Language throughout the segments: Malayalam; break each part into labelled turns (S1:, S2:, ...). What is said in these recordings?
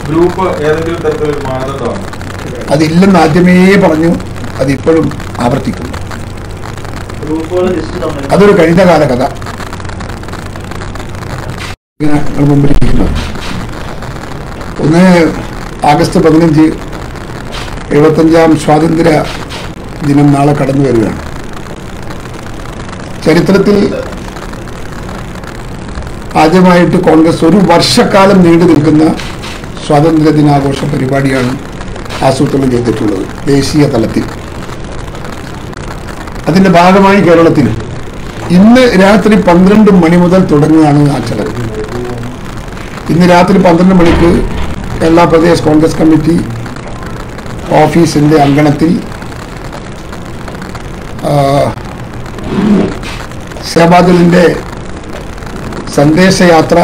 S1: ഗ്രൂപ്പ് ഏതെങ്കിലും തരത്തിലൊരു മാനദണ്ഡമാണ്
S2: അതില്ലെന്ന് ആദ്യമേ പറഞ്ഞു അതിപ്പോഴും ആവർത്തിക്കുന്നു
S3: ഗ്രൂപ്പുകൾ ലിസ്റ്റ് തമ്മിൽ
S2: അതൊരു കഴിഞ്ഞ കാല കഥ ഇങ്ങനെ നിങ്ങളുടെ മുമ്പിൽ ഇരിക്കുന്നത് ഒന്ന് ആഗസ്റ്റ് പതിനഞ്ച് എഴുപത്തഞ്ചാം സ്വാതന്ത്ര്യ ദിനം നാളെ കടന്നു വരികയാണ് ചരിത്രത്തിൽ ആദ്യമായിട്ട് കോൺഗ്രസ് ഒരു വർഷക്കാലം നീണ്ടു നിൽക്കുന്ന സ്വാതന്ത്ര്യ ദിനാഘോഷ പരിപാടിയാണ് ആസൂത്രണം ചെയ്തിട്ടുള്ളത് ദേശീയ തലത്തിൽ അതിന്റെ ഭാഗമായി കേരളത്തിൽ ഇന്ന് രാത്രി പന്ത്രണ്ട് മണി മുതൽ തുടങ്ങുകയാണ് ആ ചടങ്ങ് ഇന്ന് രാത്രി പന്ത്രണ്ട് മണിക്ക് കേരള പ്രദേശ് കോൺഗ്രസ് കമ്മിറ്റി ഓഫീസിന്റെ അങ്കണത്തിൽ ആ, സേവാദലിന്റെ സന്ദേശയാത്ര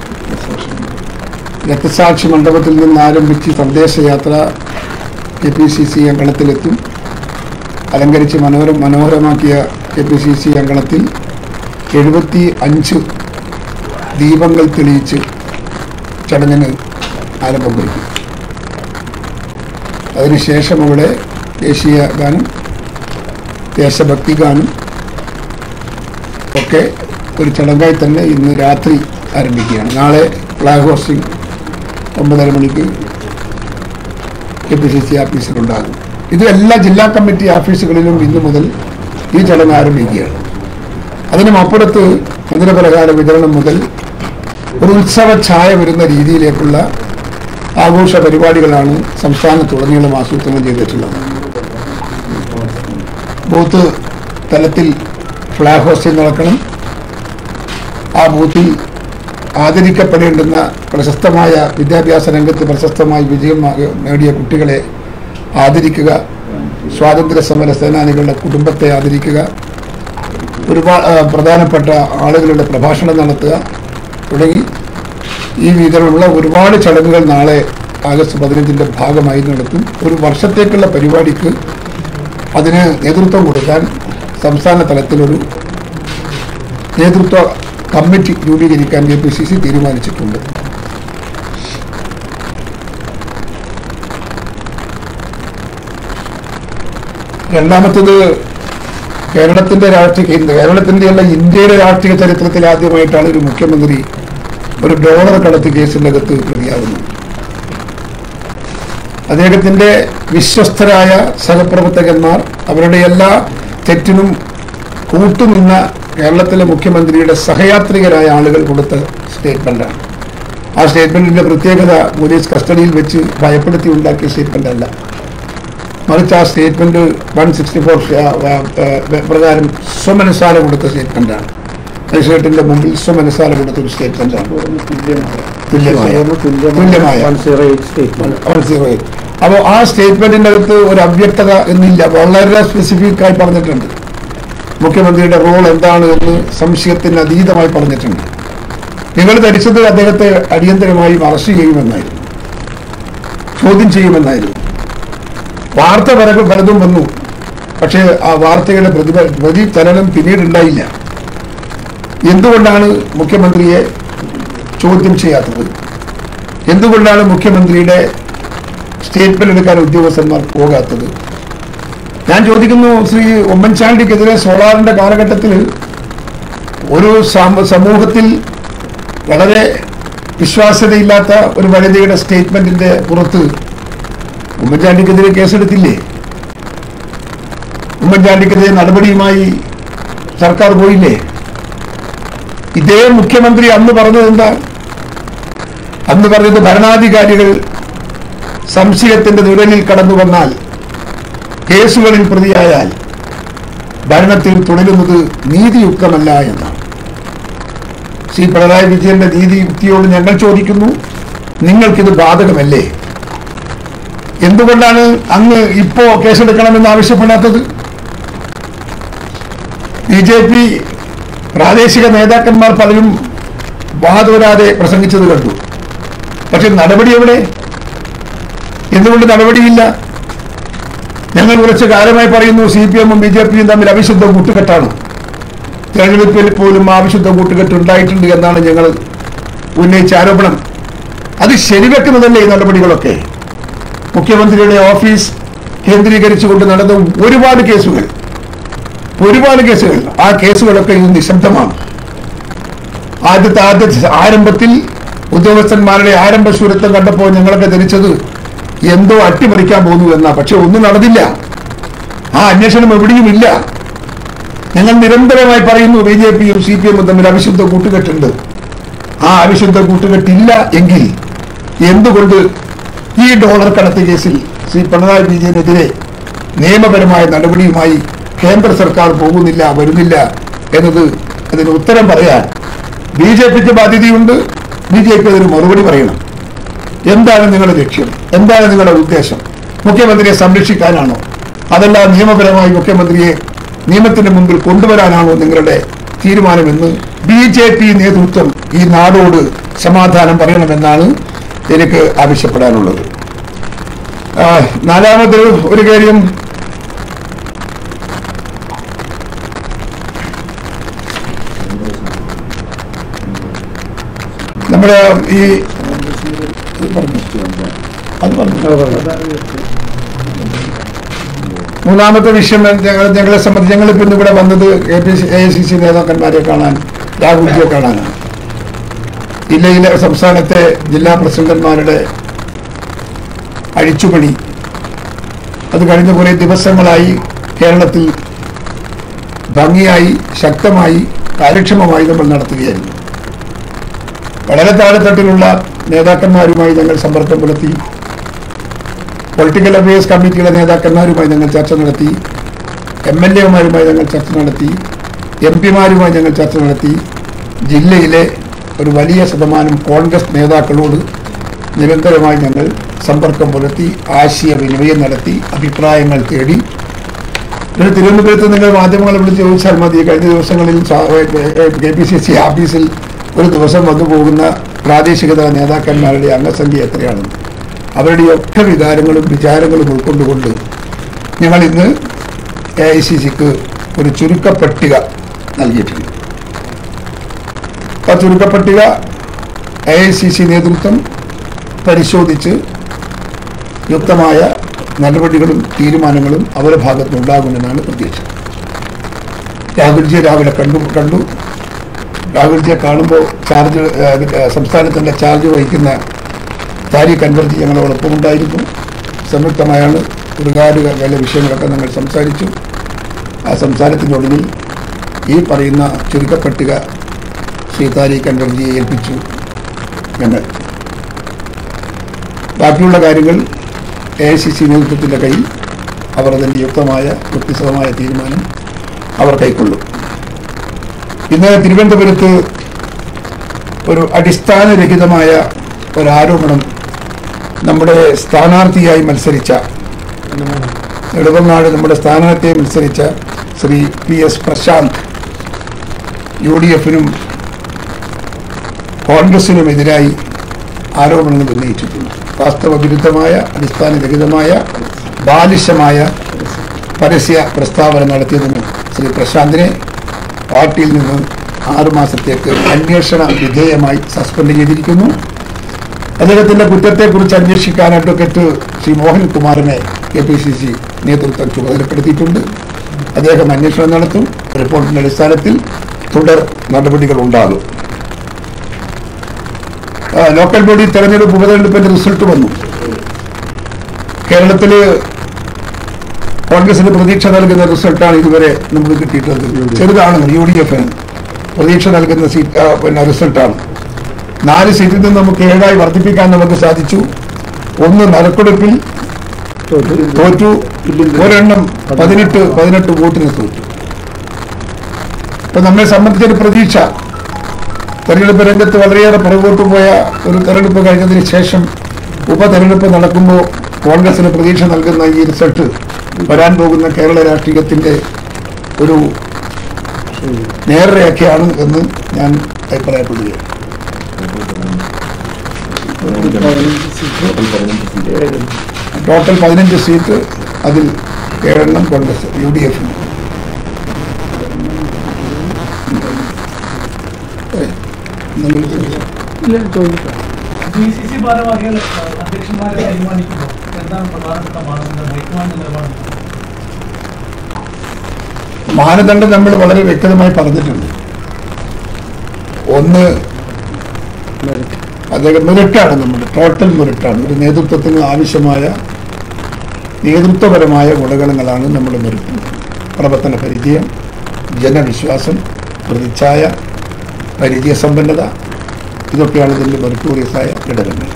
S2: രക്തസാക്ഷി മണ്ഡപത്തിൽ നിന്ന് ആരംഭിച്ച് സന്ദേശയാത്ര കെ പി സി സി അങ്കണത്തിലെത്തും അലങ്കരിച്ച് മനോഹര മനോഹരമാക്കിയ കെ പി സി സി അങ്കണത്തിൽ എഴുപത്തി അഞ്ച് ദീപങ്ങൾ തെളിയിച്ച് ചടങ്ങിന് ആരംഭം കുറിക്കും അതിനുശേഷം അവിടെ ദേശീയ ഗാനം ദേശഭക്തി ഗാനം ഒക്കെ ഒരു ചടങ്ങായി തന്നെ ഇന്ന് രാത്രി ആരംഭിക്കുകയാണ് നാളെ ഫ്ലാഗ് ഹോസ്റ്റിംഗ് ഒമ്പതര മണിക്ക് കെ പി സി സി ഓഫീസിലുണ്ടാകും ഇത് എല്ലാ ജില്ലാ കമ്മിറ്റി ഓഫീസുകളിലും ഇന്നു മുതൽ ഈ ചടങ്ങ് ആരംഭിക്കുകയാണ് അതിനും അപ്പുറത്ത് മധുരപലഹാര വിതരണം മുതൽ ഒരു ഉത്സവ ഛായ വരുന്ന രീതിയിലേക്കുള്ള ആഘോഷ പരിപാടികളാണ് സംസ്ഥാനത്തുടനീളം ആസൂത്രണം ചെയ്തിട്ടുള്ളത് ബൂത്ത് തലത്തിൽ ഫ്ലാഗ് ഹോസ്റ്റിംഗ് നടക്കണം ആ ബൂത്തിൽ ആദരിക്കപ്പെടേണ്ടുന്ന പ്രശസ്തമായ വിദ്യാഭ്യാസ രംഗത്ത് പ്രശസ്തമായി വിജയം ആ- നേടിയ കുട്ടികളെ ആദരിക്കുക സ്വാതന്ത്ര്യ സമര സേനാനികളുടെ കുടുംബത്തെ ആദരിക്കുക ഒരുപാട് പ്രധാനപ്പെട്ട ആളുകളുടെ പ്രഭാഷണം നടത്തുക തുടങ്ങി ഈ വിധമുള്ള ഒരുപാട് ചടങ്ങുകൾ നാളെ ആഗസ്റ്റ് പതിനഞ്ചിൻ്റെ ഭാഗമായി നടത്തും ഒരു വർഷത്തേക്കുള്ള പരിപാടിക്ക് അതിന് നേതൃത്വം കൊടുക്കാൻ സംസ്ഥാന തലത്തിലൊരു നേതൃത്വ കമ്മിറ്റി രൂപീകരിക്കാൻ കെ പി സി സി തീരുമാനിച്ചിട്ടുണ്ട് രണ്ടാമത്തത് കേരളത്തിന്റെ രാഷ്ട്രീയ കേരളത്തിന്റെ അല്ല ഇന്ത്യയുടെ രാഷ്ട്രീയ ചരിത്രത്തിൽ ആദ്യമായിട്ടാണ് ഒരു മുഖ്യമന്ത്രി ഒരു ഡോളർ കടത്ത് കേസിന്റെ അകത്ത് പ്രതിയാകുന്നത് അദ്ദേഹത്തിന്റെ വിശ്വസ്തരായ സഹപ്രവർത്തകന്മാർ അവരുടെ എല്ലാ തെറ്റിനും കൂട്ടുനിന്ന കേരളത്തിലെ മുഖ്യമന്ത്രിയുടെ സഹയാത്രികരായ ആളുകൾ കൊടുത്ത സ്റ്റേറ്റ്മെന്റാണ് ആ സ്റ്റേറ്റ്മെന്റിന്റെ പ്രത്യേകത പോലീസ് കസ്റ്റഡിയിൽ വെച്ച് ഭയപ്പെടുത്തി ഉണ്ടാക്കിയ സ്റ്റേറ്റ്മെന്റ് അല്ല മറിച്ച് ആ സ്റ്റേറ്റ്മെന്റ് വൺ സിക്സ്റ്റി ഫോർ പ്രകാരം സ്വമനസാല കൊടുത്ത സ്റ്റേറ്റ്മെന്റാണ് മജിസ്ട്രേറ്റിന്റെ മുമ്പിൽ സ്വമനസാല കൊടുത്ത ഒരു സ്റ്റേറ്റ്മെന്റാണ് തുല്യമായ തുല്യമായ അപ്പോൾ ആ സ്റ്റേറ്റ്മെന്റിന്റെ അകത്ത് ഒരു അവ്യക്തത എന്നില്ല വളരെ സ്പെസിഫിക് ആയി പറഞ്ഞിട്ടുണ്ട് മുഖ്യമന്ത്രിയുടെ റോൾ എന്താണ് എന്ന് സംശയത്തിന് അതീതമായി പറഞ്ഞിട്ടുണ്ട് നിങ്ങൾ ധരിച്ചത് അദ്ദേഹത്തെ അടിയന്തരമായി അറസ്റ്റ് ചെയ്യുമെന്നായിരുന്നു ചോദ്യം ചെയ്യുമെന്നായിരുന്നു വാർത്ത പല പലതും വന്നു പക്ഷേ ആ വാർത്തയുടെ പ്രതിഫ പ്രതിഫലനം പിന്നീട് ഉണ്ടായില്ല എന്തുകൊണ്ടാണ് മുഖ്യമന്ത്രിയെ ചോദ്യം ചെയ്യാത്തത് എന്തുകൊണ്ടാണ് മുഖ്യമന്ത്രിയുടെ സ്റ്റേറ്റ്മെന്റ് എടുക്കാൻ ഉദ്യോഗസ്ഥന്മാർ പോകാത്തത് ഞാൻ ചോദിക്കുന്നു ശ്രീ ഉമ്മൻചാണ്ടിക്കെതിരെ സോളാറിന്റെ കാലഘട്ടത്തിൽ ഒരു സമ- സമൂഹത്തിൽ വളരെ വിശ്വാസ്യതയില്ലാത്ത ഒരു വനിതയുടെ സ്റ്റേറ്റ്മെന്റിന്റെ പുറത്ത് ഉമ്മൻചാണ്ടിക്കെതിരെ കേസെടുത്തില്ലേ ഉമ്മൻചാണ്ടിക്കെതിരെ നടപടിയുമായി സർക്കാർ പോയില്ലേ ഇതേ മുഖ്യമന്ത്രി അന്ന് പറഞ്ഞത് എന്താ അന്ന് പറഞ്ഞത് ഭരണാധികാരികൾ സംശയത്തിന്റെ നിഴലിൽ കടന്നു വന്നാൽ കേസുകളിൽ പ്രതിയായാൽ ഭരണത്തിൽ തുടരുന്നത് നീതിയുക്തമല്ല എന്നാണ് ശ്രീ പിണറായി വിജയന്റെ നീതിയുക്തിയോട് ഞങ്ങൾ ചോദിക്കുന്നു നിങ്ങൾക്കിത് ബാധകമല്ലേ എന്തുകൊണ്ടാണ് അങ്ങ് ഇപ്പോ കേസെടുക്കണമെന്ന് ആവശ്യപ്പെടാത്തത് ബി ജെ പി പ്രാദേശിക നേതാക്കന്മാർ പലരും വാതോരാതെ പ്രസംഗിച്ചത് കണ്ടു പക്ഷെ നടപടി എവിടെ എന്തുകൊണ്ട് നടപടിയില്ല ഞങ്ങൾ കുറച്ച് കാലമായി പറയുന്നു സി പി എമ്മും ബി ജെ പിയും തമ്മിൽ അവിശുദ്ധ കൂട്ടുകെട്ടാണ് തെരഞ്ഞെടുപ്പിൽ പോലും ആ അവിശുദ്ധ കൂട്ടുകെട്ട് ഉണ്ടായിട്ടുണ്ട് എന്നാണ് ഞങ്ങൾ ഉന്നയിച്ച ആരോപണം അത് ശരിവെക്കുന്നതല്ലേ ഈ നടപടികളൊക്കെ മുഖ്യമന്ത്രിയുടെ ഓഫീസ് കേന്ദ്രീകരിച്ചുകൊണ്ട് നടന്ന ഒരുപാട് കേസുകൾ ഒരുപാട് കേസുകൾ ആ കേസുകളൊക്കെ ഇന്ന് നിശബ്ദമാണ് ആദ്യത്തെ ആദ്യ ആരംഭത്തിൽ ഉദ്യോഗസ്ഥന്മാരുടെ ആരംഭ ശൂരത്വം കണ്ടപ്പോൾ ഞങ്ങളൊക്കെ ധരിച്ചത് എന്തോ അട്ടിമറിക്കാൻ പോകുന്നു എന്നാ പക്ഷെ ഒന്നും നടന്നില്ല ആ അന്വേഷണം എവിടെയും ഇല്ല ഞങ്ങൾ നിരന്തരമായി പറയുന്നു ബി ജെ പിയും സി പി എമ്മും തമ്മിൽ അവിശുദ്ധ കൂട്ടുകെട്ടുണ്ട് ആ അവിശുദ്ധ കൂട്ടുകെട്ടില്ല എങ്കിൽ എന്തുകൊണ്ട് ഈ ഡോളർ കടത്ത് കേസിൽ ശ്രീ പിണറായി വിജയനെതിരെ നിയമപരമായ നടപടിയുമായി കേന്ദ്ര സർക്കാർ പോകുന്നില്ല വരുന്നില്ല എന്നത് അതിന് ഉത്തരം പറയാൻ ബി ജെ പിക്ക് ബാധ്യതയുണ്ട് ബി ജെ പി അതിന് മറുപടി പറയണം എന്താണ് നിങ്ങളുടെ ലക്ഷ്യം എന്താണ് നിങ്ങളുടെ ഉദ്ദേശം മുഖ്യമന്ത്രിയെ സംരക്ഷിക്കാനാണോ അതല്ല നിയമപരമായി മുഖ്യമന്ത്രിയെ നിയമത്തിന് മുമ്പിൽ കൊണ്ടുവരാനാണോ നിങ്ങളുടെ തീരുമാനമെന്ന് ബി ജെ പി നേതൃത്വം ഈ നാടോട് സമാധാനം പറയണമെന്നാണ് എനിക്ക് ആവശ്യപ്പെടാനുള്ളത് ആ, നാലാമത് ഒരു കാര്യം നമ്മുടെ ഈ അത് പറഞ്ഞു. അത് പറഞ്ഞു. മൂന്നാമത്തെ വിഷയം ഞങ്ങൾ ഞങ്ങളെ സംബന്ധിച്ച് ഞങ്ങളിപ്പോൾ ഇന്ന് ഇവിടെ വന്നത് A P A I C C നേതാക്കന്മാരെ കാണാൻ രാഹുൽജിയെ കാണാനാണ് ജില്ലയിലെ സംസ്ഥാനത്തെ ജില്ലാ പ്രസിഡന്റുമാരുടെ അഴിച്ചുപണി അത് കഴിഞ്ഞ കുറേ ദിവസങ്ങളായി കേരളത്തിൽ ഭംഗിയായി ശക്തമായി കാര്യക്ഷമമായി നമ്മൾ നടത്തുകയായിരുന്നു വളരെ താഴെത്തട്ടിലുള്ള നേതാക്കന്മാരുമായി ഞങ്ങൾ സമ്പർക്കം പുലർത്തി പൊളിറ്റിക്കൽ അഫയേഴ്സ് കമ്മിറ്റിയുടെ നേതാക്കന്മാരുമായി ഞങ്ങൾ ചർച്ച നടത്തി എം എൽ എമാരുമായി ഞങ്ങൾ ചർച്ച നടത്തി എം പിമാരുമായി ഞങ്ങൾ ചർച്ച നടത്തി ജില്ലയിലെ ഒരു വലിയ ശതമാനം കോൺഗ്രസ് നേതാക്കളോട് നിരന്തരമായി ഞങ്ങൾ സമ്പർക്കം പുലർത്തി ആശയവിനിമയം നടത്തി അഭിപ്രായങ്ങൾ തേടി പിന്നെ തിരുവനന്തപുരത്ത് നിങ്ങൾ മാധ്യമങ്ങളെ വിളിച്ച് ചോദിച്ചാൽ മതി കഴിഞ്ഞ ദിവസങ്ങളിൽ കെ പി സി സി ഓഫീസിൽ ഒരു ദിവസം വന്നു പോകുന്ന പ്രാദേശികതല നേതാക്കന്മാരുടെ അംഗസംഖ്യ എത്രയാണെന്ന് അവരുടെയൊക്കെ വികാരങ്ങളും വിചാരങ്ങളും ഉൾക്കൊണ്ടുകൊണ്ട് ഞങ്ങൾ ഇന്ന് എ ഐ സി സിക്ക് ഒരു ചുരുക്കപ്പട്ടിക നൽകിയിട്ടുണ്ട് ആ ചുരുക്കപ്പട്ടിക എ ഐ സി സി നേതൃത്വം പരിശോധിച്ച് യുക്തമായ നടപടികളും തീരുമാനങ്ങളും അവരുടെ ഭാഗത്തുനിന്നുണ്ടാകുമെന്നാണ് പ്രതീക്ഷ രാഹുൽജിയെ രാവിലെ കണ്ടു കണ്ടു രാഹുൽജിയെ കാണുമ്പോൾ ചാർജ് ഏഹ്, സംസ്ഥാനത്തിൻ്റെ ചാർജ് വഹിക്കുന്ന താരിഖ് അൻവർജി ഞങ്ങളോടൊപ്പം ഉണ്ടായിരുന്നു സംയുക്തമായാണ് ഒരുപാട് വില വിഷയങ്ങളൊക്കെ ഞങ്ങൾ സംസാരിച്ചു ആ സംസാരത്തിനൊടുവിൽ ഈ പറയുന്ന ചുരുക്കപ്പട്ടിക ശ്രീ താരിഖ് അൻവർജിയെ ഏൽപ്പിച്ചു ഞങ്ങൾ ബാക്കിയുള്ള കാര്യങ്ങൾ എ ഐ സി സി നേതൃത്വത്തിൻ്റെ കയ്യിൽ അവർ അതിൻ്റെ യുക്തമായ യുക്തിസഹമായ തീരുമാനം അവർ കൈക്കൊള്ളും ഇന്ന് തിരുവനന്തപുരത്ത് ഒരു അടിസ്ഥാനരഹിതമായ ഒരാരോപണം നമ്മുടെ സ്ഥാനാർത്ഥിയായി മത്സരിച്ച നെടുമങ്ങാട് നമ്മുടെ സ്ഥാനാർത്ഥിയായി മത്സരിച്ച Shri P S Prashanth U D എഫിനും കോൺഗ്രസിനുമെതിരായി ആരോപണങ്ങൾ ഉന്നയിച്ചിട്ടുണ്ട് വാസ്തവ വിരുദ്ധമായ അടിസ്ഥാനരഹിതമായ ബാലിശമായ പരസ്യ പ്രസ്താവന നടത്തിയതിന് ശ്രീ പ്രശാന്തിനെ പാർട്ടിയിൽ നിന്ന് ആറുമാസത്തേക്ക് അന്വേഷണ വിധേയമായി സസ്പെൻഡ് ചെയ്തിരിക്കുന്നു അദ്ദേഹത്തിന്റെ കുറ്റത്തെക്കുറിച്ച് അന്വേഷിക്കാൻ അഡ്വക്കേറ്റ് ശ്രീ മോഹൻകുമാറിനെ കെ പി സി സി നേതൃത്വം ചുമതലപ്പെടുത്തിയിട്ടുണ്ട് അദ്ദേഹം അന്വേഷണം നടത്തും റിപ്പോർട്ടിന്റെ അടിസ്ഥാനത്തിൽ തുടർ നടപടികൾ ഉണ്ടാകും ആ, ലോക്കൽ ബോഡി തെരഞ്ഞെടുപ്പ് ഉപതെരഞ്ഞെടുപ്പിന്റെ റിസൾട്ട് വന്നു കേരളത്തില് കോൺഗ്രസിന് പ്രതീക്ഷ നൽകുന്ന റിസൾട്ടാണ് ഇതുവരെ നമുക്ക് കിട്ടിയിട്ടുള്ളത് ചെറുതാണ് യു ഡി എഫിന് പ്രതീക്ഷ നൽകുന്ന സീറ്റ് ആ, പിന്നെ റിസൾട്ടാണ് നാല് സീറ്റിൽ നിന്ന് നമുക്ക് ഏഴായി വർദ്ധിപ്പിക്കാൻ നമുക്ക് സാധിച്ചു ഒന്ന് നറുക്കെടുപ്പിൽ തോറ്റു ഒരെണ്ണം പതിനെട്ട് പതിനെട്ട് വോട്ടിന് തോറ്റു അപ്പൊ നമ്മെ സംബന്ധിച്ചൊരു പ്രതീക്ഷ തെരഞ്ഞെടുപ്പ് രംഗത്ത് വളരെയേറെ പുറകോട്ട് പോയ ഒരു തെരഞ്ഞെടുപ്പ് കഴിഞ്ഞതിന് ശേഷം ഉപതെരഞ്ഞെടുപ്പ് നടക്കുമ്പോൾ കോൺഗ്രസിന് പ്രതീക്ഷ നൽകുന്ന ഈ റിസൾട്ട് വരാൻ പോകുന്ന കേരള രാഷ്ട്രീയത്തിന്റെ ഒരു നേർരേഖയാണ് എന്ന് ഞാൻ അഭിപ്രായപ്പെടുകയാണ് ടോട്ടൽ പതിനഞ്ച് സീറ്റ് അതിൽ ഏഴെണ്ണം കോൺഗ്രസ് യു ഡി എഫിന്
S4: ഡി സി സി ഭാരവാഹികൾ ഏഹ്, അധ്യക്ഷന്മാരെ തീരുമാനിക്കുമ്പോൾ എന്താണ് പ്രധാനപ്പെട്ട മാനദണ്ഡം ഹൈക്കമാൻഡ് നിലപാട്
S2: മാനദണ്ഡം നമ്മൾ വളരെ വ്യക്തമായി പറഞ്ഞിട്ടുണ്ട് ഒന്ന് അദ്ദേഹം മെറിറ്റാണ് നമ്മൾ ടോട്ടൽ മെറിറ്റാണ് ഒരു നേതൃത്വത്തിന് ആവശ്യമായ നേതൃത്വപരമായ ഗുണഗണങ്ങളാണ് നമ്മൾ മെറിറ്റ് പ്രവർത്തന പരിചയം ജനവിശ്വാസം പ്രതിച്ഛായ പരിചയസമ്പന്നത ഇതൊക്കെയാണ് ഇതിൻ്റെ മെറിറ്റോറിയസായ ഘടകങ്ങൾ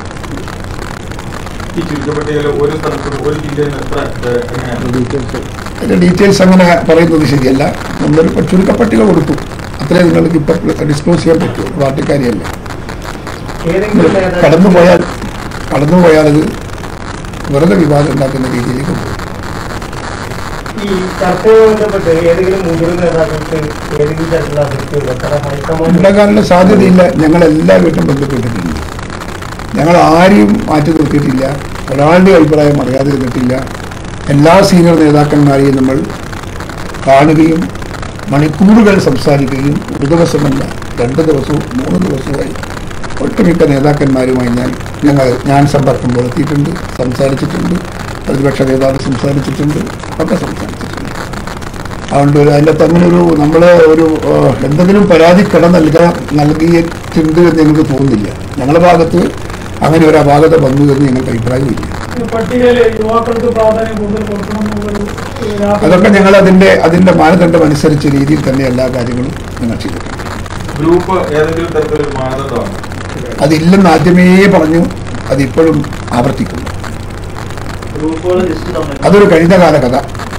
S1: ഈ ചുരുക്കപ്പട്ടികയിൽ ഒരു സ്ഥലത്തും ഒരു ജില്ലയിൽ എത്ര ഏഹ്, എങ്ങനെയാണ്
S2: അതിൻ്റെ ഡീറ്റെയിൽസ് അങ്ങനെ പറയുന്നത് ശരിയല്ല നമ്മളൊരു ചുരുക്കപ്പട്ടിക കൊടുത്തു അത്രേ നിങ്ങൾക്ക് ഇപ്പം ഡിസ്ക്ലോസ് ചെയ്യാൻ പറ്റൂ പാർട്ടിക്കാരിയല്ല
S3: ഏതെങ്കിലും നേതാക്കൾ
S2: കടന്നുപോയാൽ കടന്നുപോയാൽ അത് വെറുതെ വിവാദം ഉണ്ടാക്കുന്ന രീതിയിലേക്ക് പോകും
S3: ഈ ചർച്ചയുമായി ബന്ധപ്പെട്ട് ഏതെങ്കിലും മുതിർന്ന നേതാക്കൾക്ക് ഏതെങ്കിലും തരത്തിലുള്ള അതിർത്തിയുണ്ടോ കാരണം ഹൈക്കമാൻഡ്
S2: ഉണ്ടാകാനുള്ള സാധ്യതയില്ല ഞങ്ങൾ എല്ലാവരും ബന്ധപ്പെട്ടിട്ടുണ്ട് ഞങ്ങൾ ആരെയും മാറ്റി നിർത്തിയിട്ടില്ല ഒരാളുടെ അഭിപ്രായം അറിയാതെ ഇരുന്നിട്ടില്ല എല്ലാ സീനിയർ നേതാക്കന്മാരെയും നമ്മൾ കാണുകയും മണിക്കൂറുകൾ സംസാരിക്കുകയും ഒരു ദിവസമല്ല രണ്ട് ദിവസവും മൂന്ന് ദിവസവുമായി ഒട്ടുമിക്ക നേതാക്കന്മാരുമായി ഞാൻ ഞങ്ങൾ ഞാൻ സമ്പർക്കം പുലർത്തിയിട്ടുണ്ട് സംസാരിച്ചിട്ടുണ്ട് പ്രതിപക്ഷ നേതാവ് സംസാരിച്ചിട്ടുണ്ട് ഒക്കെ സംസാരിച്ചിട്ടുണ്ട് അതുകൊണ്ട് ഒരു അതിൻ്റെ അകത്ത് അങ്ങനെ ഒരു നമ്മൾ ഒരു ഏഹ്, എന്തെങ്കിലും പരാതി കട നൽകാൻ നൽകിയിട്ടുണ്ട് എന്ന് ഞങ്ങൾക്ക് തോന്നുന്നില്ല ഞങ്ങളുടെ ഭാഗത്ത് അങ്ങനെ ഒരു അപാകത വന്നു എന്ന് ഞങ്ങൾക്ക് അഭിപ്രായമില്ല
S4: പട്ടികയിൽ യുവാക്കൾക്ക് പ്രാധാന്യം കൂടുതൽ കൊടുക്കണം എന്നുള്ളൊരു ഏഹ്,
S2: അതൊക്കെ ഞങ്ങൾ അതിൻ്റെ അതിൻ്റെ മാനദണ്ഡം അനുസരിച്ച രീതിയിൽ തന്നെ എല്ലാ കാര്യങ്ങളും ഞങ്ങൾ ചെയ്തിട്ടുണ്ട്
S1: ഗ്രൂപ്പ് ഏതെങ്കിലും തരത്തിലൊരു മാനദണ്ഡമാണ്
S2: അതില്ലെന്ന് ആദ്യമേ പറഞ്ഞു അതിപ്പോഴും ആവർത്തിക്കുന്നു
S3: ഗ്രൂപ്പുകൾ ലിസ്റ്റ് തമ്മിൽ
S2: അതൊരു കഴിഞ്ഞ കാല കഥ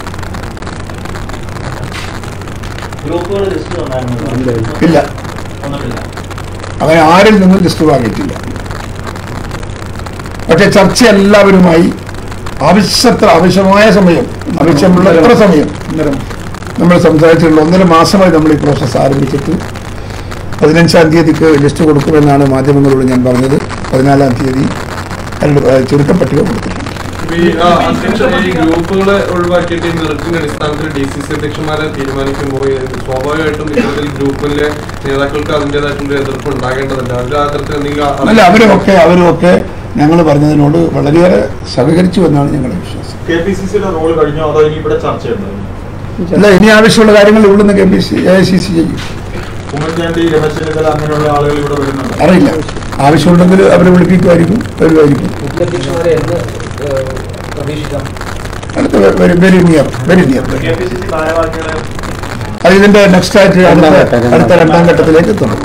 S3: ഗ്രൂപ്പുകൾ ലിസ്റ്റ് തന്നായിരുന്നു
S2: ഇല്ല
S3: ഒന്നുമില്ല
S2: അങ്ങനെ ആരിൽ നിന്നും ലിസ്റ്റ് വാങ്ങിയിട്ടില്ല പക്ഷെ ചർച്ച എല്ലാവരുമായി ആവശ്യത്ര ആവശ്യമായ സമയം ആവശ്യമുള്ള എത്ര സമയം നമ്മൾ സംസാരിച്ചിട്ടുണ്ട് ഒന്നര മാസമായി നമ്മൾ ഈ പ്രോസസ്സ് ആരംഭിച്ചിട്ട് പതിനഞ്ചാം തീയതിക്ക് ലിസ്റ്റ് കൊടുക്കുമെന്നാണ് മാധ്യമങ്ങളോട് ഞാൻ പറഞ്ഞത് പതിനാലാം തീയതി അതിന്റെ, ഏഹ്, ചുരുക്കപ്പട്ടിക കൊടുത്തിട്ടുണ്ട്
S5: ഈ ആ, അധ്യക്ഷ ഈ ഗ്രൂപ്പുകളെ ഒഴിവാക്കിയിട്ട് ഈ മെറിറ്റിന്റെ അടിസ്ഥാനത്തിൽ ഡി സി സി അധ്യക്ഷന്മാരെ തീരുമാനിക്കുമ്പോൾ ഈ സ്വാഭാവികമായിട്ടും ഇത്തരത്തിൽ ഗ്രൂപ്പിലെ നേതാക്കൾക്ക് അതിൻ്റെതായിട്ടുള്ള എതിർപ്പ് ഉണ്ടാകേണ്ടതുണ്ട് അതിന്റെ ആ തരത്തിൽ എന്തെങ്കിലും ആ-
S2: അല്ല അവരുമൊക്കെ അവരുമൊക്കെ ഞങ്ങൾ പറഞ്ഞതിനോട് വളരെയേറെ സഹകരിച്ചു എന്നാണ് ഞങ്ങളുടെ വിശ്വാസം
S1: കെ പി സി സിയുടെ റോൾ കഴിഞ്ഞോ അതോ ഇനി ഇവിടെ ചർച്ചയുണ്ടോ
S2: അല്ല ഇനി ആവശ്യമുള്ള കാര്യങ്ങൾ ഇവിടുന്ന് K P C C I C C C
S1: Oommen Chandy Ramesh Chennithala അങ്ങനെയുള്ള ആളുകൾ ഇവിടെ വരുന്നുണ്ട്
S2: അറിയില്ല ആവശ്യമുണ്ടെങ്കിൽ അവരെ വിളിപ്പിക്കുമായിരിക്കും വരുമായിരിക്കും
S6: അധ്യക്ഷന്മാരെ എന്ന് ഏഹ്, പ്രതീക്ഷിക്കാം
S2: അടുത്ത very very near very near
S3: K P C C ഭാരവാഹികളെ
S2: അത് ഇതിന്റെ നെക്സ്റ്റ് ആയിട്ട് അടുത്ത അടുത്ത രണ്ടാം ഘട്ടത്തിലേക്ക് തുടങ്ങും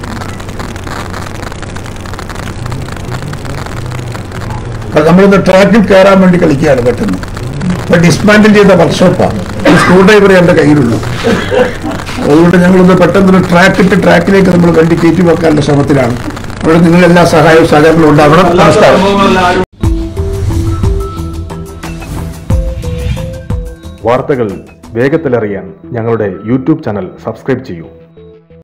S2: അപ്പൊ നമ്മളിന്ന് ട്രാക്കിൽ കയറാൻ വേണ്ടി കളിക്കുകയാണ് പെട്ടെന്ന് ഇപ്പൊ ഡിസ്മാൻഡിൽ ചെയ്ത വർക്ക്ഷോപ്പാണ് സ്ക്രൂ ഡ്രൈവർ എന്റെ കയ്യിലുള്ളൂ അതുകൊണ്ട് ഞങ്ങളൊന്ന് പെട്ടെന്ന് ട്രാക്ക് ഇട്ട് ട്രാക്കിലേക്ക് നമ്മൾ വണ്ടി കയറ്റി വെക്കാനുള്ള ശ്രമത്തിലാണ് അവിടെ നിങ്ങളെല്ലാ സഹായവും സഹകരണവും ഉണ്ടാവണം
S1: അല്ലാത്ത
S2: നമസ്കാരം
S1: സംഭവങ്ങളിൽ ആരും
S7: വാർത്തകൾ വേഗത്തിലറിയാൻ ഞങ്ങളുടെ യൂട്യൂബ് ചാനൽ സബ്സ്ക്രൈബ് ചെയ്യൂ